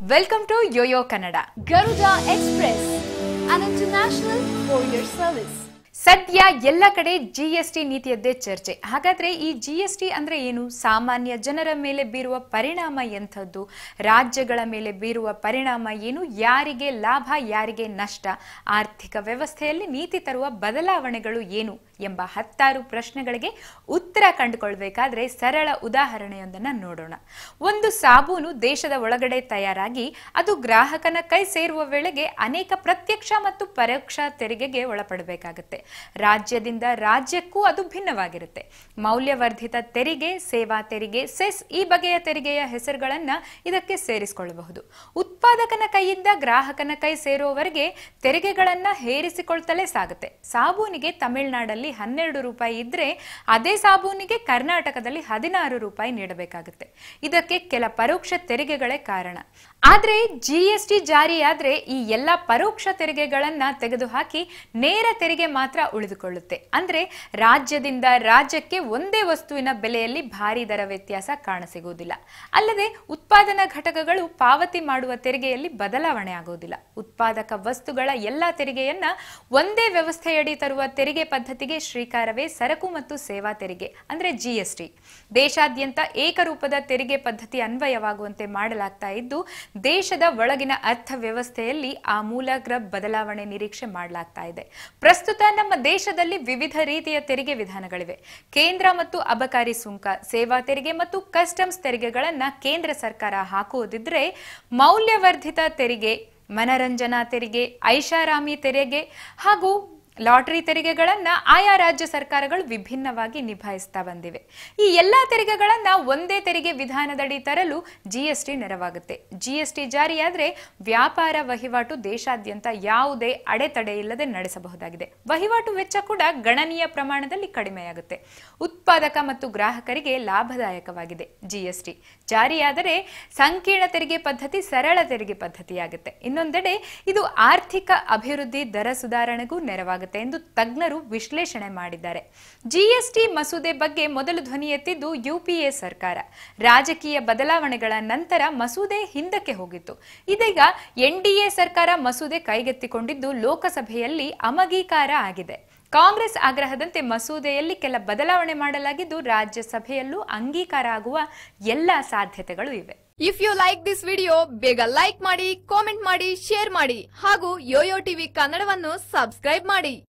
Welcome to Yoyo Kannada Garuda Express, an international courier service. ಸದ್ಯ ಎಲ್ಲ ಕಡೆ ಜಿ ಎಸ್ ಟಿ ನೀತಿಯದ್ದೇ ಚರ್ಚೆ ಹಾಗಾದ್ರೆ ಈ ಜಿ ಎಸ್ ಟಿ ಅಂದ್ರೆ ಏನು ಸಾಮಾನ್ಯ ಜನರ ಮೇಲೆ ಬೀರುವ ಪರಿಣಾಮ ಎಂಥದ್ದು ರಾಜ್ಯಗಳ ಮೇಲೆ ಬೀರುವ ಪರಿಣಾಮ ಏನು ಯಾರಿಗೆ ಲಾಭ ಯಾರಿಗೆ ನಷ್ಟ ಆರ್ಥಿಕ ವ್ಯವಸ್ಥೆಯಲ್ಲಿ ನೀತಿ ತರುವ ಬದಲಾವಣೆಗಳು ಏನು ಎಂಬ ಹತ್ತಾರು ಪ್ರಶ್ನೆಗಳಿಗೆ ಉತ್ತರ ಕಂಡುಕೊಳ್ಬೇಕಾದ್ರೆ ಸರಳ ಉದಾಹರಣೆಯೊಂದನ್ನು ನೋಡೋಣ ಒಂದು ಸಾಬೂನು ದೇಶದ ಒಳಗಡೆ ತಯಾರಾಗಿ ಅದು ಗ್ರಾಹಕನ ಕೈ ಸೇರುವ ವೇಳೆಗೆ ಅನೇಕ ಪ್ರತ್ಯಕ್ಷ ಮತ್ತು ಪರೋಕ್ಷ ತೆರಿಗೆಗೆ ಒಳಪಡಬೇಕಾಗುತ್ತೆ ರಾಜ್ಯದಿಂದ ರಾಜ್ಯಕ್ಕೂ ಅದು ಭಿನ್ನವಾಗಿರುತ್ತೆ ಮೌಲ್ಯವರ್ಧಿತ ತೆರಿಗೆ ಸೇವಾ ತೆರಿಗೆ ಸೆಸ್ ಈ ಬಗೆಯ ತೆರಿಗೆಯ ಹೆಸರುಗಳನ್ನ ಇದಕ್ಕೆ ಸೇರಿಸಿಕೊಳ್ಳಬಹುದು ಉತ್ಪಾದಕನ ಕೈಯಿಂದ ಗ್ರಾಹಕನ ಕೈ ಸೇರುವವರೆಗೆ ತೆರಿಗೆಗಳನ್ನ ಹೇರಿಸಿಕೊಳ್ತಲೇ ಸಾಗುತ್ತೆ ಸಾಬೂನಿಗೆ ತಮಿಳುನಾಡಲ್ಲಿ ಹನ್ನೆರಡು ರೂಪಾಯಿ ಇದ್ರೆ ಅದೇ ಸಾಬೂನಿಗೆ ಕರ್ನಾಟಕದಲ್ಲಿ ಹದಿನಾರು ರೂಪಾಯಿ ನೀಡಬೇಕಾಗುತ್ತೆ ಇದಕ್ಕೆ ಕೆಲ ಪರೋಕ್ಷ ತೆರಿಗೆಗಳೇ ಕಾರಣ ಆದ್ರೆ ಜಿ ಎಸ್ ಟಿ ಜಾರಿಯಾದ್ರೆ ಈ ಎಲ್ಲ ಪರೋಕ್ಷ ತೆರಿಗೆಗಳನ್ನ ತೆಗೆದುಹಾಕಿ ನೇರ ತೆರಿಗೆ ಮಾತ್ರ ಉಳಿದುಕೊಳ್ಳುತ್ತೆ ಅಂದ್ರೆ ರಾಜ್ಯದಿಂದ ರಾಜ್ಯಕ್ಕೆ ಒಂದೇ ವಸ್ತುವಿನ ಬೆಲೆಯಲ್ಲಿ ಭಾರಿ ದರ ವ್ಯತ್ಯಾಸ ಕಾಣಸಿಗುವುದಿಲ್ಲ ಅಲ್ಲದೆ ಉತ್ಪಾದನಾ ಘಟಕಗಳು ಪಾವತಿ ಮಾಡುವ ತೆರಿಗೆಯಲ್ಲಿ ಬದಲಾವಣೆ ಆಗುವುದಿಲ್ಲ ಉತ್ಪಾದಕ ವಸ್ತುಗಳ ಎಲ್ಲಾ ತೆರಿಗೆಯನ್ನ ಒಂದೇ ವ್ಯವಸ್ಥೆಯಡಿ ತರುವ ತೆರಿಗೆ ಪದ್ಧತಿಗೆ ಶ್ರೀಕಾರವೇ ಸರಕು ಮತ್ತು ಸೇವಾ ತೆರಿಗೆ ಅಂದ್ರೆ ಜಿಎಸ್ಟಿ ದೇಶಾದ್ಯಂತ ಏಕರೂಪದ ತೆರಿಗೆ ಪದ್ಧತಿ ಅನ್ವಯವಾಗುವಂತೆ ಮಾಡಲಾಗ್ತಾ ಇದ್ದು ದೇಶದ ಒಳಗಿನ ಅರ್ಥವ್ಯವಸ್ಥೆಯಲ್ಲಿ ಆಮೂಲಾಗ್ರ ಬದಲಾವಣೆ ನಿರೀಕ್ಷೆ ಮಾಡಲಾಗ್ತಾ ಇದೆ ಪ್ರಸ್ತುತ ನಮ್ಮ ದೇಶದಲ್ಲಿ ವಿವಿಧ ರೀತಿಯ ತೆರಿಗೆ ವಿಧಾನಗಳಿವೆ ಕೇಂದ್ರ ಮತ್ತು ಅಬಕಾರಿ ಸುಂಕ ಸೇವಾ ತೆರಿಗೆ ಮತ್ತು ಕಸ್ಟಮ್ಸ್ ತೆರಿಗೆಗಳನ್ನ ಕೇಂದ್ರ ಸರ್ಕಾರ ಹಾಕುವುದಿದ್ರೆ ಮೌಲ್ಯವರ್ಧಿತ ತೆರಿಗೆ ಮನರಂಜನಾ ತೆರಿಗೆ ಐಷಾರಾಮಿ ತೆರಿಗೆ ಹಾಗೂ ಲಾಟರಿ ತೆರಿಗೆಗಳನ್ನ ಆಯಾ ರಾಜ್ಯ ಸರ್ಕಾರಗಳು ವಿಭಿನ್ನವಾಗಿ ನಿಭಾಯಿಸ್ತಾ ಬಂದಿವೆ ಈ ಎಲ್ಲಾ ತೆರಿಗೆಗಳನ್ನ ಒಂದೇ ತೆರಿಗೆ ವಿಧಾನದಡಿ ತರಲು ಜಿಎಸ್ಟಿ ನೆರವಾಗುತ್ತೆ ಜಿಎಸ್ಟಿ ಜಾರಿಯಾದ್ರೆ ವ್ಯಾಪಾರ ವಹಿವಾಟು ದೇಶಾದ್ಯಂತ ಯಾವುದೇ ಅಡೆತಡೆ ಇಲ್ಲದೆ ನಡೆಸಬಹುದಾಗಿದೆ ವಹಿವಾಟು ವೆಚ್ಚ ಕೂಡ ಗಣನೀಯ ಪ್ರಮಾಣದಲ್ಲಿ ಕಡಿಮೆಯಾಗುತ್ತೆ ಉತ್ಪಾದಕ ಮತ್ತು ಗ್ರಾಹಕರಿಗೆ ಲಾಭದಾಯಕವಾಗಿದೆ ಜಿಎಸ್ಟಿ ಜಾರಿಯಾದರೆ ಸಂಕೀರ್ಣ ತೆರಿಗೆ ಪದ್ಧತಿ ಸರಳ ತೆರಿಗೆ ಪದ್ಧತಿಯಾಗುತ್ತೆ ಇನ್ನೊಂದೆಡೆ ಇದು ಆರ್ಥಿಕ ಅಭಿವೃದ್ಧಿ ದರ ಸುಧಾರಣೆಗೂ ನೆರವಾಗುತ್ತೆ ಎಂದು ತಜ್ಞರು ವಿಶ್ಲೇಷಣೆ ಮಾಡಿದ್ದಾರೆ ಜಿಎಸ್ಟಿ ಮಸೂದೆ ಬಗ್ಗೆ ಮೊದಲು ಧ್ವನಿ ಎತ್ತಿದ್ದು ಯುಪಿಎ ಸರ್ಕಾರ ರಾಜಕೀಯ ಬದಲಾವಣೆಗಳ ನಂತರ ಮಸೂದೆ ಹಿಂದಕ್ಕೆ ಹೋಗಿತ್ತು ಇದೀಗ ಎನ್ಡಿಎ ಸರ್ಕಾರ ಮಸೂದೆ ಕೈಗೆತ್ತಿಕೊಂಡಿದ್ದು ಲೋಕಸಭೆಯಲ್ಲಿ ಅಮಗೀಕಾರ ಆಗಿದೆ ಕಾಂಗ್ರೆಸ್ ಆಗ್ರಹದಂತೆ ಮಸೂದೆಯಲ್ಲಿ ಕೆಲ ಬದಲಾವಣೆ ಮಾಡಲಾಗಿದ್ದು ರಾಜ್ಯಸಭೆಯಲ್ಲೂ ಅಂಗೀಕಾರ ಆಗುವ ಎಲ್ಲ ಸಾಧ್ಯತೆಗಳು ಇವೆ if you like this video ಬೇಗ ಲೈಕ್ ಮಾಡಿ ಕಾಮೆಂಟ್ ಮಾಡಿ ಶೇರ್ ಮಾಡಿ ಹಾಗೂ ಯೋಯೋ ಟಿವಿ ಕನ್ನಡವನ್ನು ಸಬ್ಸ್ಕ್ರೈಬ್ ಮಾಡಿ